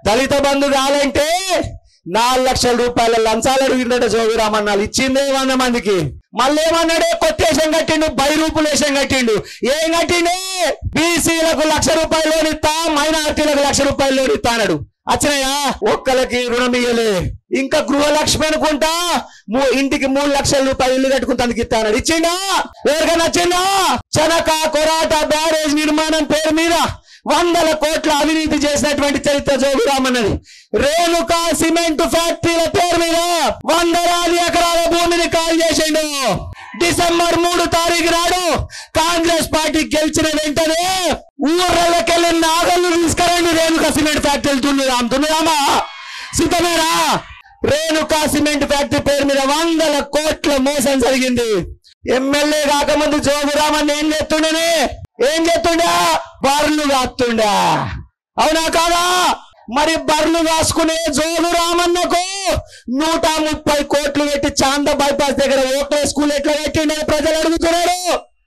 దళిత బంధు కావాలంటే నాలుగు లక్షల రూపాయల లంచాలు అడిగిందట జోగురామన్నాలు ఇచ్చిందే వంద మందికి మళ్ళీ ఏమన్నాడే కొత్తేశం కట్టిండు బైరూపులేశం కట్టిండు ఏం కట్టిండే బీసీలకు లక్ష రూపాయలు లోన్ ఇస్తా మైనార్టీలకు లక్ష రూపాయలు లోన్ ఇస్తా అన్నాడు వచ్చినాయా ఒక్కలకి రుణం ఇయ్యలే ఇంకా గృహలక్ష్మి అనుకుంటా మూ- ఇంటికి మూడు లక్షల రూపాయలు ఇల్లు కట్టుకుంటానికి ఇస్తా అన్నాడు ఇచ్చిండా ఎవరికైనా వచ్చిందా చనక కొరాట బ్యారేజ్ నిర్మాణం పేరు మీద వందల కోట్ల అవినీతి చేసినటువంటి చరిత్ర జోగురామన్నది రేణుకా సిమెంట్ ఫ్యాక్టరీల పేరు మీద వందలాది ఎకరాల భూమిని కాల్ చేసిండు డిసెంబర్ మూడు తారీఖు నాడు కాంగ్రెస్ పార్టీ గెలిచిన వెంటనే ఊర్లకెళ్ళి నాగళ్ళు తీసుకురండి రేణుకా సిమెంట్ ఫ్యాక్టరీలు దున్నురాం దున్నురామా సిద్ధమేనా రేణుకా సిమెంట్ ఫ్యాక్టరీ పేరు మీద వందల కోట్ల మోసం జరిగింది ఎమ్మెల్యే కాకముందు జోగురామన్ ఏం చేస్తుండేనే ఏం చేస్తుండా బర్లు కాస్తుండా అవునా కాదా మరి బర్లు కాసుకునే జోగు రామన్నకు నూట ముప్పై కోట్లు పెట్టి చాంద బైపాస్ దగ్గర ఓట్లే స్కూల్ ఎట్లా పెట్టిండే ప్రజలు అడుగుతున్నాడు